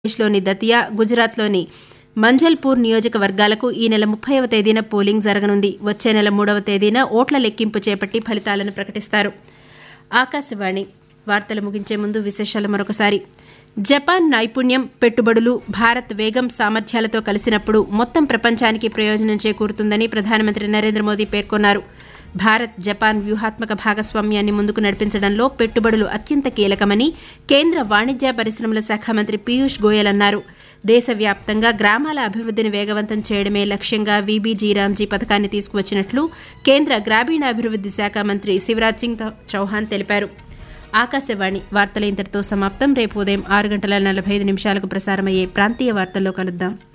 లోని దతియా గుజరాత్లోని మంజల్పూర్ నియోజకవర్గాలకు ఈ నెల ముప్పైవ తేదీన పోలింగ్ జరగనుంది వచ్చే నెల మూడవ తేదీన ఓట్ల లెక్కింపు చేపట్టి ఫలితాలను ప్రకటిస్తారు ఆకాశవాణి వార్తలు ముగించే ముందు విశేషాలు మరొకసారి జపాన్ నైపుణ్యం పెట్టుబడులు భారత్ వేగం సామర్థ్యాలతో కలిసినప్పుడు మొత్తం ప్రపంచానికి ప్రయోజనం చేకూరుతుందని ప్రధానమంత్రి నరేంద్ర మోదీ పేర్కొన్నారు భారత్ జపాన్ వ్యూహాత్మక భాగస్వామ్యాన్ని ముందుకు నడిపించడంలో పెట్టుబడులు అత్యంత కీలకమని కేంద్ర వాణిజ్య పరిశ్రమల శాఖ మంత్రి పీయూష్ గోయల్ అన్నారు దేశవ్యాప్తంగా గ్రామాల అభివృద్ధిని వేగవంతం చేయడమే లక్ష్యంగా వీబీజీ రామ్జీ పథకాన్ని తీసుకువచ్చినట్లు కేంద్ర గ్రామీణాభివృద్ది శాఖ మంత్రి శివరాజ్ సింగ్ చౌహాన్ తెలిపారు ఆకాశవాణి వార్తల ఇంతటితో సమాప్తం రేపు ఉదయం ఆరు గంటల నలభై ఐదు నిమిషాలకు ప్రసారమయ్యే ప్రాంతీయ వార్తల్లో కలుద్దాం